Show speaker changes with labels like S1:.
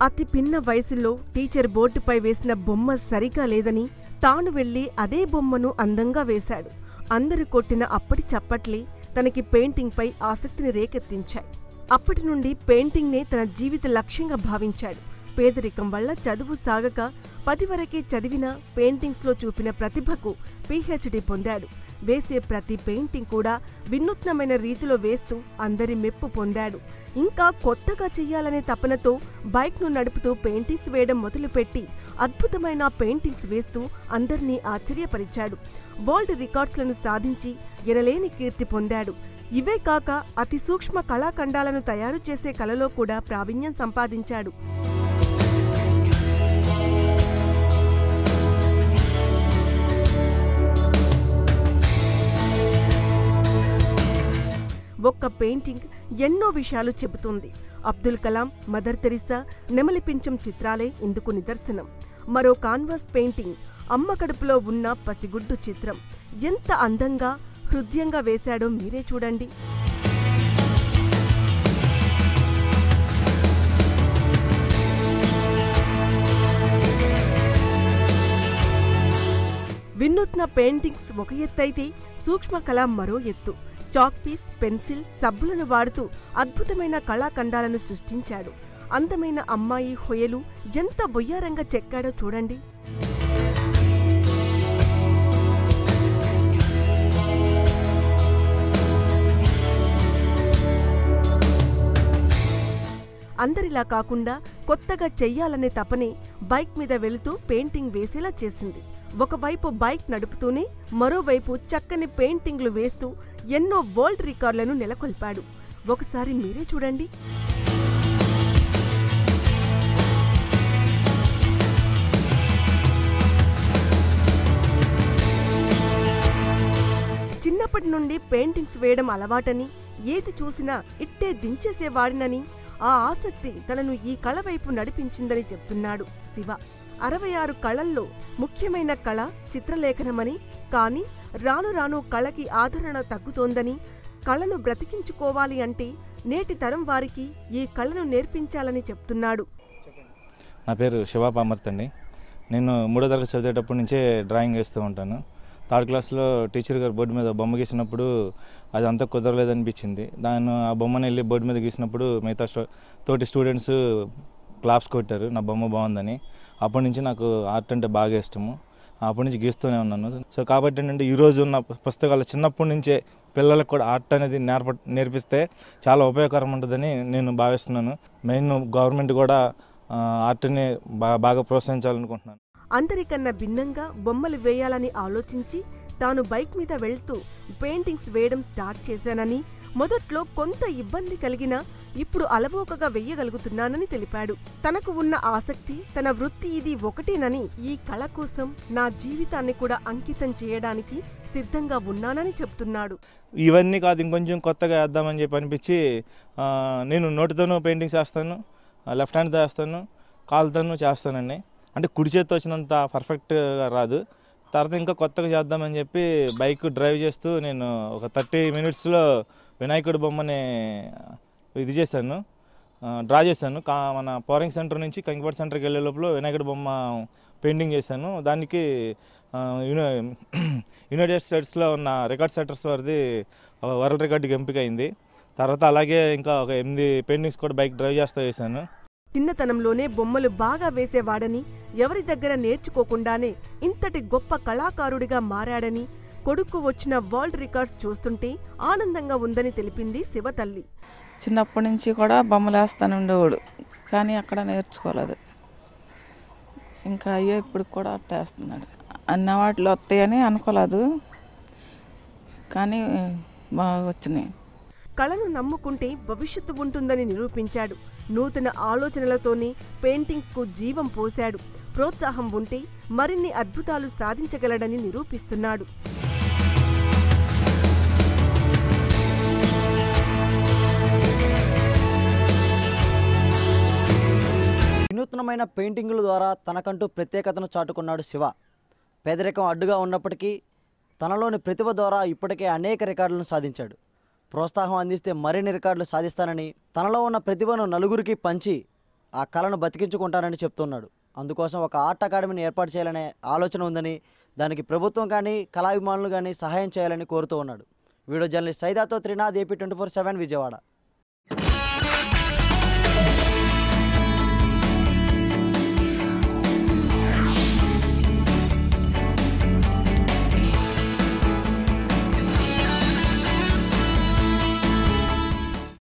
S1: అతి పిన్న వయసులో టీచర్ బోర్డుపై వేసిన బొమ్మ సరిగా లేదని తాను వెళ్లి అదే బొమ్మను అందంగా వేశాడు అందరు కొట్టిన అప్పటి చప్పట్లే తనకి పెయింటింగ్పై ఆసక్తిని రేకెత్తించాయి అప్పటి నుండి పెయింటింగ్నే తన జీవిత లక్ష్యంగా భావించాడు పేదరికం వల్ల చదువు సాగక పది వరకే చదివిన పెయింటింగ్స్లో చూపిన ప్రతిభకు పీహెచ్డీ పొందాడు వేసే ప్రతి పెయింటింగ్ కూడా వినూత్నమైన రీతిలో వేస్తూ అందరి మెప్పు పొందాడు ఇంకా కొత్తగా చెయ్యాలనే తపనతో బైక్ను నడుపుతూ పెయింటింగ్స్ వేయడం మొదలుపెట్టి అద్భుతమైన పెయింటింగ్స్ వేస్తూ అందర్నీ ఆశ్చర్యపరిచాడు వరల్డ్ రికార్డ్స్లను సాధించి ఎనలేని కీర్తి పొందాడు ఇవే కాక అతి సూక్ష్మ కళాఖండాలను తయారు చేసే కళలో కూడా ప్రావీణ్యం సంపాదించాడు ఒక్క పెయింటింగ్ ఎన్నో విషయాలు చెబుతుంది అబ్దుల్ కలాం మదర్ తెరిసా నెమలి పించం చిత్రాలే ఇందుకు నిదర్శనం మరో కాన్వాస్ పెయింటింగ్ అమ్మ కడుపులో ఉన్న పసిగుడ్డు చిత్రం ఎంత అందంగా హృదయంగా వేశాడో మీరే చూడండి వినూత్న పెయింటింగ్స్ ఒక ఎత్తైతే సూక్ష్మ కళ మరో ఎత్తు చాక్ పీస్ పెన్సిల్ సబ్బులను వాడుతూ అద్భుతమైన కళాఖండాలను సృష్టించాడు అందమైన అమ్మాయి హొయలు ఎంత బొయ్యారంగా చెక్కాడో చూడండి అందరిలా కాకుండా కొత్తగా చెయ్యాలనే తపనే బైక్ మీద వెళుతూ పెయింటింగ్ వేసేలా చేసింది ఒకవైపు బైక్ నడుపుతూనే మరోవైపు చక్కని పెయింటింగ్లు వేస్తూ ఎన్నో వరల్డ్ రికార్డులను నెలకొల్పాడు ఒకసారి మీరే చూడండి చిన్నప్పటి నుండి పెయింటింగ్స్ వేయడం అలవాటని ఏది చూసినా ఇట్టే దించేసేవాడినని ఆ ఆసక్తి తనను ఈ కళ వైపు నడిపించిందని చెప్తున్నాడు శివ అరవై ఆరు కళల్లో ముఖ్యమైన కళ చిత్రలేఖనమని కానీ రాను రాను కళకి ఆదరణ తగ్గుతోందని కళను బ్రతికించుకోవాలి అంటే నేటి తరం వారికి ఈ కళను నేర్పించాలని చెప్తున్నాడు
S2: నా పేరు శివ పామర్త్ అండి నేను మూడో తరగతి చదివేటప్పటి నుంచే డ్రాయింగ్ వేస్తూ ఉంటాను థర్డ్ క్లాస్లో టీచర్ గారు బోర్డు మీద బొమ్మ గీసినప్పుడు అది అంతా కుదరలేదనిపించింది దాన్ని ఆ బొమ్మను వెళ్ళి బోర్డు మీద గీసినప్పుడు మిగతా స్టూ తోటి స్టూడెంట్స్ క్లాప్స్ కొట్టారు నా బొమ్మ బాగుందని అప్పటి నుంచి నాకు ఆర్ట్ అంటే బాగా ఇష్టము అప్పటి నుంచి గీస్తూనే ఉన్నాను సో కాబట్టి ఏంటంటే ఈరోజు ఉన్న పుస్తకాలు చిన్నప్పటి నుంచే పిల్లలకు కూడా ఆర్ట్ అనేది నేర్ప నేర్పిస్తే చాలా ఉపయోగకరం ఉంటుందని నేను భావిస్తున్నాను మెయిన్ గవర్నమెంట్ కూడా ఆ, ఆర్ట్ని బా బాగా ప్రోత్సహించాలనుకుంటున్నాను
S1: అందరికన్నా భిన్నంగా బొమ్మలు వేయాలని ఆలోచించి తాను బైక్ మీద వెళ్తూ పెయింటింగ్స్ వేయడం స్టార్ట్ చేశానని మొదట్లో కొంత ఇబ్బంది కలిగినా ఇప్పుడు అలవోకగా వెయ్యగలుగుతున్నానని తెలిపాడు తనకు ఉన్న ఆసక్తి తన వృత్తి ఇది ఒకటేనని ఈ కళ కోసం నా జీవితాన్ని కూడా అంకితం చేయడానికి సిద్ధంగా ఉన్నానని చెప్తున్నాడు
S2: ఇవన్నీ కాదు ఇంకొంచెం కొత్తగా వేద్దామని చెప్పి అనిపించి ఆ, నేను నోటితోనూ పెయింటింగ్స్ వేస్తాను లెఫ్ట్ హ్యాండ్తో వేస్తాను కాలుతోనూ చేస్తానండి అంటే కుడి చేత్తో వచ్చినంత పర్ఫెక్ట్గా రాదు తర్వాత ఇంకా కొత్తగా చేద్దామని చెప్పి బైక్ డ్రైవ్ చేస్తూ నేను ఒక థర్టీ మినిట్స్లో వినాయకుడి బొమ్మని ఇది చేశాను ఆ, డ్రా చేశాను కా మన పవరింగ్ సెంటర్ నుంచి కంకిపాటి సెంటర్కి వెళ్ళే లోపల వినాయకుడి బొమ్మ పెయింటింగ్ చేశాను దానికి ఆ, యునై యునైటెడ్ స్టేట్స్లో ఉన్న రికార్డ్ సెటర్స్ వారిది ఒక వరల్డ్ రికార్డుకి ఎంపిక అయింది తర్వాత అలాగే ఇంకా ఒక ఎనిమిది పెయింటింగ్స్ కూడా బైక్ డ్రైవ్ చేస్తూ వేశాను
S1: చిన్నతనంలోనే బొమ్మలు బాగా వేసేవాడని ఎవరి దగ్గర నేర్చుకోకుండానే ఇంతటి గొప్ప కళాకారుడిగా మారాడని కొడుకు వచ్చిన వరల్డ్ రికార్డ్స్ చూస్తుంటే ఆనందంగా ఉందని తెలిపింది శివతల్లి
S3: చిన్నప్పటి నుంచి కూడా బొమ్మలు వేస్తాను ఉండేవాడు కానీ అక్కడ నేర్చుకోలేదు ఇంకా అయ్యో ఇప్పుడు కూడా అట్టేస్తున్నాడు అన్న వాటిలో వస్తాయని అనుకోలేదు కానీ బాగా వచ్చినాయి
S1: కళను నమ్ముకుంటే భవిష్యత్తు ఉంటుందని నిరూపించాడు నూతన ఆలోచనలతోనే పెయింటింగ్స్కు జీవం పోశాడు ప్రోత్సాహం ఉంటే మరిన్ని అద్భుతాలు సాధించగలడని నిరూపిస్తున్నాడు
S4: వినూత్నమైన పెయింటింగుల ద్వారా తనకంటూ ప్రత్యేకతను చాటుకున్నాడు శివ పేదరికం అడ్డుగా ఉన్నప్పటికీ తనలోని ప్రతిభ ద్వారా ఇప్పటికే అనేక రికార్డులను సాధించాడు ప్రోత్సాహం అందిస్తే మరిన్ని రికార్డులు సాధిస్తానని తనలో ఉన్న ప్రతిభను నలుగురికి పంచి ఆ కళను బతికించుకుంటానని చెప్తున్నాడు అందుకోసం ఒక ఆర్ట్ అకాడమీని ఏర్పాటు చేయాలనే ఆలోచన ఉందని దానికి ప్రభుత్వం కానీ కళాభిమానులు కానీ సహాయం చేయాలని కోరుతూ ఉన్నాడు వీడియో జర్నలిస్ట్ సైదాతో Trinath AP twenty four seven Vijayawada